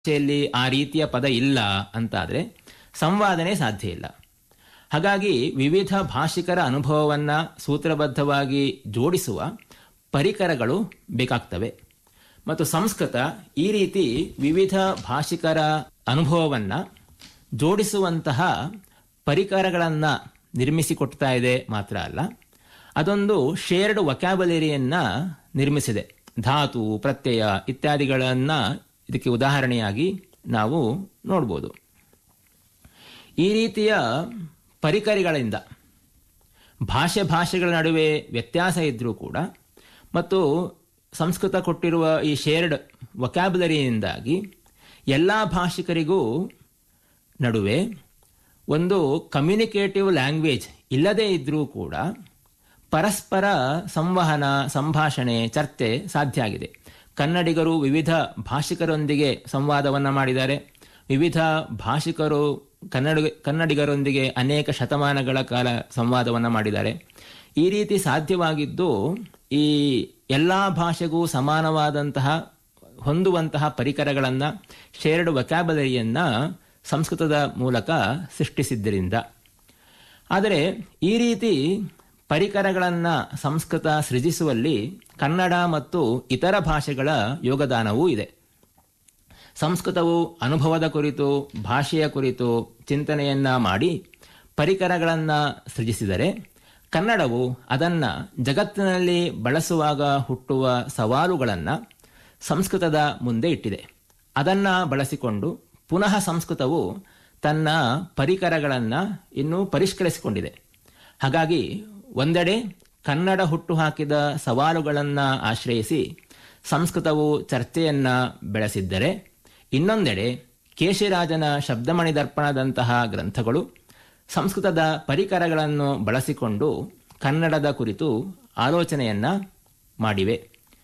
ಭಾಷೆಯಲ್ಲಿ ಆ ರೀತಿಯ ಪದ ಇಲ್ಲ ಅಂತಾದರೆ ಸಂವಾದನೆ ಸಾಧ್ಯ ಇಲ್ಲ ಹಾಗಾಗಿ ವಿವಿಧ ಭಾಷಿಕರ ಅನುಭವವನ್ನು ಸೂತ್ರಬದ್ಧವಾಗಿ ಜೋಡಿಸುವ ಪರಿಕರಗಳು ಬೇಕಾಗ್ತವೆ ಮತ್ತು ಸಂಸ್ಕೃತ ಈ ರೀತಿ ವಿವಿಧ ಭಾಷಿಕರ ಅನುಭವವನ್ನು ಜೋಡಿಸುವಂತಹ ಪರಿಕರಗಳನ್ನು ನಿರ್ಮಿಸಿಕೊಡ್ತಾ ಇದೆ ಮಾತ್ರ ಅಲ್ಲ ಅದೊಂದು ಶೇರ್ಡ್ ವಕ್ಯಾಬುಲರಿಯನ್ನು ನಿರ್ಮಿಸಿದೆ ಧಾತು ಪ್ರತ್ಯಯ ಇತ್ಯಾದಿಗಳನ್ನು ಇದಕ್ಕೆ ಉದಾಹರಣೆಯಾಗಿ ನಾವು ನೋಡ್ಬೋದು ಈ ರೀತಿಯ ಪರಿಕರಗಳಿಂದ ಭಾಷೆ ಭಾಷೆಗಳ ನಡುವೆ ವ್ಯತ್ಯಾಸ ಇದ್ದರೂ ಕೂಡ ಮತ್ತು ಸಂಸ್ಕೃತ ಕೊಟ್ಟಿರುವ ಈ ಶೇರ್ಡ್ ವಕ್ಯಾಬುಲರಿಯಿಂದಾಗಿ ಎಲ್ಲ ಭಾಷಿಕರಿಗೂ ನಡುವೆ ಒಂದು ಕಮ್ಯುನಿಕೇಟಿವ್ ಲ್ಯಾಂಗ್ವೇಜ್ ಇಲ್ಲದೇ ಇದ್ದರೂ ಕೂಡ ಪರಸ್ಪರ ಸಂವಹನ ಸಂಭಾಷಣೆ ಚರ್ಚೆ ಸಾಧ್ಯ ಆಗಿದೆ ಕನ್ನಡಿಗರು ವಿವಿಧ ಭಾಷಿಕರೊಂದಿಗೆ ಸಂವಾದವನ್ನು ಮಾಡಿದ್ದಾರೆ ವಿವಿಧ ಭಾಷಿಕರು ಕನ್ನಡ ಕನ್ನಡಿಗರೊಂದಿಗೆ ಅನೇಕ ಶತಮಾನಗಳ ಕಾಲ ಸಂವಾದವನ್ನು ಮಾಡಿದ್ದಾರೆ ಈ ರೀತಿ ಸಾಧ್ಯವಾಗಿದ್ದು ಈ ಎಲ್ಲ ಭಾಷೆಗೂ ಸಮಾನವಾದಂತಹ ಹೊಂದುವಂತಹ ಪರಿಕರಗಳನ್ನು ಶೇರ್ಡ್ ವಕ್ಯಾಬಲರಿಯನ್ನು ಸಂಸ್ಕೃತದ ಮೂಲಕ ಸೃಷ್ಟಿಸಿದ್ದರಿಂದ ಆದರೆ ಈ ರೀತಿ ಪರಿಕರಗಳನ್ನು ಸಂಸ್ಕೃತ ಸೃಜಿಸುವಲ್ಲಿ ಕನ್ನಡ ಮತ್ತು ಇತರ ಭಾಷೆಗಳ ಯೋಗದಾನವೂ ಇದೆ ಸಂಸ್ಕೃತವು ಅನುಭವದ ಕುರಿತು ಭಾಷೆಯ ಕುರಿತು ಚಿಂತನೆಯನ್ನ ಮಾಡಿ ಪರಿಕರಗಳನ್ನು ಸೃಜಿಸಿದರೆ ಕನ್ನಡವು ಅದನ್ನು ಜಗತ್ತಿನಲ್ಲಿ ಬಳಸುವಾಗ ಹುಟ್ಟುವ ಸವಾಲುಗಳನ್ನು ಸಂಸ್ಕೃತದ ಮುಂದೆ ಇಟ್ಟಿದೆ ಅದನ್ನು ಬಳಸಿಕೊಂಡು ಪುನಃ ಸಂಸ್ಕೃತವು ತನ್ನ ಪರಿಕರಗಳನ್ನು ಇನ್ನೂ ಪರಿಷ್ಕರಿಸಿಕೊಂಡಿದೆ ಹಾಗಾಗಿ ಒಂದೆಡೆ ಕನ್ನಡ ಹುಟ್ಟುಹಾಕಿದ ಸವಾಲುಗಳನ್ನು ಆಶ್ರಯಿಸಿ ಸಂಸ್ಕೃತವು ಚರ್ಚೆಯನ್ನು ಬೆಳೆಸಿದ್ದರೆ ಇನ್ನೊಂದೆಡೆ ಕೇಶಿರಾಜನ ಶಬ್ದಮಣಿ ದರ್ಪಣದಂತಹ ಗ್ರಂಥಗಳು ಸಂಸ್ಕೃತದ ಪರಿಕರಗಳನ್ನು ಬಳಸಿಕೊಂಡು ಕನ್ನಡದ ಕುರಿತು ಆಲೋಚನೆಯನ್ನ ಮಾಡಿವೆ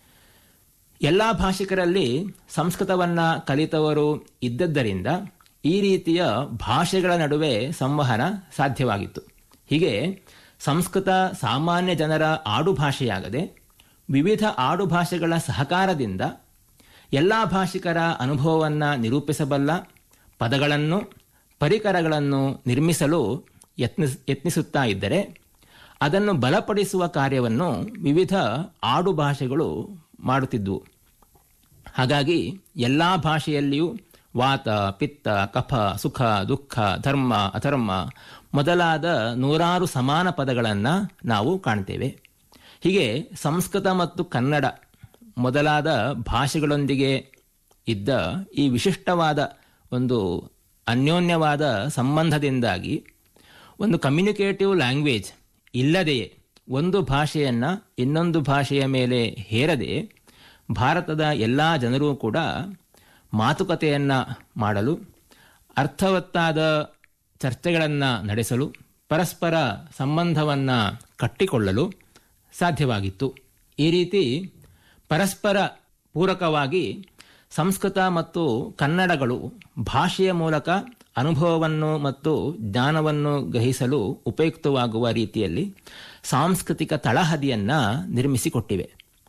ಎಲ್ಲ ಭಾಷಿಕರಲ್ಲಿ ಸಂಸ್ಕೃತವನ್ನು ಕಲಿತವರು ಇದ್ದದ್ದರಿಂದ ಈ ರೀತಿಯ ಭಾಷೆಗಳ ನಡುವೆ ಸಂವಹನ ಸಾಧ್ಯವಾಗಿತ್ತು ಹೀಗೆ ಸಂಸ್ಕೃತ ಸಾಮಾನ್ಯ ಜನರ ಆಡುಭಾಷೆಯಾಗದೆ ವಿವಿಧ ಆಡುಭಾಷೆಗಳ ಸಹಕಾರದಿಂದ ಎಲ್ಲ ಭಾಷಿಕರ ಅನುಭವವನ್ನು ನಿರೂಪಿಸಬಲ್ಲ ಪದಗಳನ್ನು ಪರಿಕರಗಳನ್ನು ನಿರ್ಮಿಸಲು ಯತ್ನಿಸ್ ಯತ್ನಿಸುತ್ತಾ ಇದ್ದರೆ ಅದನ್ನು ಬಲಪಡಿಸುವ ಕಾರ್ಯವನ್ನು ವಿವಿಧ ಆಡುಭಾಷೆಗಳು ಮಾಡುತ್ತಿದ್ದುವು ಹಾಗಾಗಿ ಎಲ್ಲ ಭಾಷೆಯಲ್ಲಿಯೂ ವಾತ ಪಿತ್ತ ಕಫ ಸುಖ ದುಃಖ ಧರ್ಮ ಅಧರ್ಮ ಮೊದಲಾದ ನೂರಾರು ಸಮಾನ ಪದಗಳನ್ನು ನಾವು ಕಾಣ್ತೇವೆ ಹೀಗೆ ಸಂಸ್ಕೃತ ಮತ್ತು ಕನ್ನಡ ಮೊದಲಾದ ಭಾಷೆಗಳೊಂದಿಗೆ ಇದ್ದ ಈ ವಿಶಿಷ್ಟವಾದ ಒಂದು ಅನ್ಯೋನ್ಯವಾದ ಸಂಬಂಧದಿಂದಾಗಿ ಒಂದು ಕಮ್ಯುನಿಕೇಟಿವ್ ಲ್ಯಾಂಗ್ವೇಜ್ ಇಲ್ಲದೆಯೇ ಒಂದು ಭಾಷೆಯನ್ನು ಇನ್ನೊಂದು ಭಾಷೆಯ ಮೇಲೆ ಹೇರದೆ ಭಾರತದ ಎಲ್ಲ ಜನರೂ ಕೂಡ ಮಾತುಕತೆಯನ್ನು ಮಾಡಲು ಅರ್ಥವತ್ತಾದ ಚರ್ಚೆಗಳನ್ನು ನಡೆಸಲು ಪರಸ್ಪರ ಸಂಬಂಧವನ್ನು ಕಟ್ಟಿಕೊಳ್ಳಲು ಸಾಧ್ಯವಾಗಿತ್ತು ಈ ರೀತಿ ಪರಸ್ಪರ ಪೂರಕವಾಗಿ ಸಂಸ್ಕೃತ ಮತ್ತು ಕನ್ನಡಗಳು ಭಾಷೆಯ ಮೂಲಕ ಅನುಭವವನ್ನು ಮತ್ತು ಜ್ಞಾನವನ್ನು ಗ್ರಹಿಸಲು ಉಪಯುಕ್ತವಾಗುವ ರೀತಿಯಲ್ಲಿ ಸಾಂಸ್ಕೃತಿಕ ತಳಹದಿಯನ್ನು ನಿರ್ಮಿಸಿಕೊಟ್ಟಿವೆ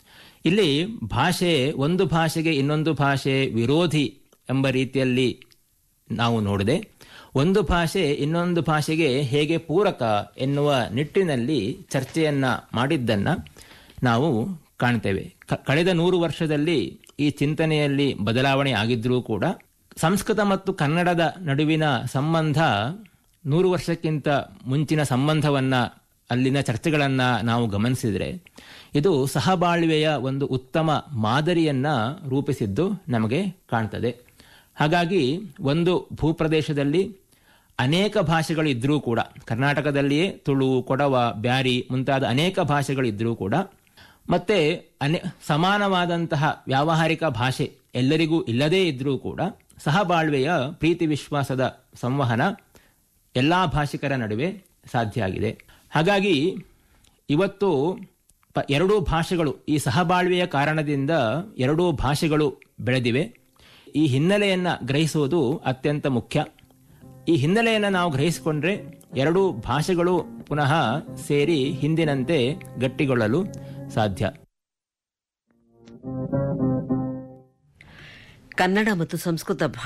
ಇಲ್ಲಿ ಭಾಷೆ ಒಂದು ಭಾಷೆಗೆ ಇನ್ನೊಂದು ಭಾಷೆ ವಿರೋಧಿ ಎಂಬ ರೀತಿಯಲ್ಲಿ ನಾವು ನೋಡಿದೆ ಒಂದು ಭಾಷೆ ಇನ್ನೊಂದು ಭಾಷೆಗೆ ಹೇಗೆ ಪೂರಕ ಎನ್ನುವ ನಿಟ್ಟಿನಲ್ಲಿ ಚರ್ಚೆಯನ್ನ ಮಾಡಿದ್ದನ್ನು ನಾವು ಕಾಣ್ತೇವೆ ಕಳೆದ ನೂರು ವರ್ಷದಲ್ಲಿ ಈ ಚಿಂತನೆಯಲ್ಲಿ ಬದಲಾವಣೆ ಆಗಿದ್ರೂ ಕೂಡ ಸಂಸ್ಕೃತ ಮತ್ತು ಕನ್ನಡದ ನಡುವಿನ ಸಂಬಂಧ ನೂರು ವರ್ಷಕ್ಕಿಂತ ಮುಂಚಿನ ಸಂಬಂಧವನ್ನ ಅಲ್ಲಿನ ಚರ್ಚೆಗಳನ್ನು ನಾವು ಗಮನಿಸಿದರೆ ಇದು ಸಹಬಾಳ್ವೆಯ ಒಂದು ಉತ್ತಮ ಮಾದರಿಯನ್ನ ರೂಪಿಸಿದ್ದು ನಮಗೆ ಕಾಣ್ತದೆ ಹಾಗಾಗಿ ಒಂದು ಭೂಪ್ರದೇಶದಲ್ಲಿ ಅನೇಕ ಭಾಷೆಗಳಿದ್ದರೂ ಕೂಡ ಕರ್ನಾಟಕದಲ್ಲಿಯೇ ತುಳು ಕೊಡವ ಬ್ಯಾರಿ ಮುಂತಾದ ಅನೇಕ ಭಾಷೆಗಳಿದ್ದರೂ ಕೂಡ ಮತ್ತೆ ಅನೇ ಸಮಾನವಾದಂತಹ ವ್ಯಾವಹಾರಿಕ ಭಾಷೆ ಎಲ್ಲರಿಗೂ ಇಲ್ಲದೇ ಇದ್ದರೂ ಕೂಡ ಸಹಬಾಳ್ವೆಯ ಪ್ರೀತಿ ವಿಶ್ವಾಸದ ಸಂವಹನ ಎಲ್ಲ ಭಾಷಿಕರ ನಡುವೆ ಸಾಧ್ಯ ಆಗಿದೆ ಹಾಗಾಗಿ ಇವತ್ತು ಪ ಎರಡೂ ಭಾಷೆಗಳು ಈ ಸಹಬಾಳ್ವೆಯ ಕಾರಣದಿಂದ ಎರಡೂ ಭಾಷೆಗಳು ಬೆಳೆದಿವೆ ಈ ಹಿನ್ನೆಲೆಯನ್ನು ಗ್ರಹಿಸುವುದು ಅತ್ಯಂತ ಮುಖ್ಯ ಈ ಹಿನ್ನೆಲೆಯನ್ನು ನಾವು ಗ್ರಹಿಸಿಕೊಂಡ್ರೆ ಎರಡೂ ಭಾಷೆಗಳು ಪುನಃ ಸೇರಿ ಹಿಂದಿನಂತೆ ಗಟ್ಟಿಗೊಳ್ಳಲು ಸಾಧ್ಯ ಕನ್ನಡ ಮತ್ತು ಸಂಸ್ಕೃತ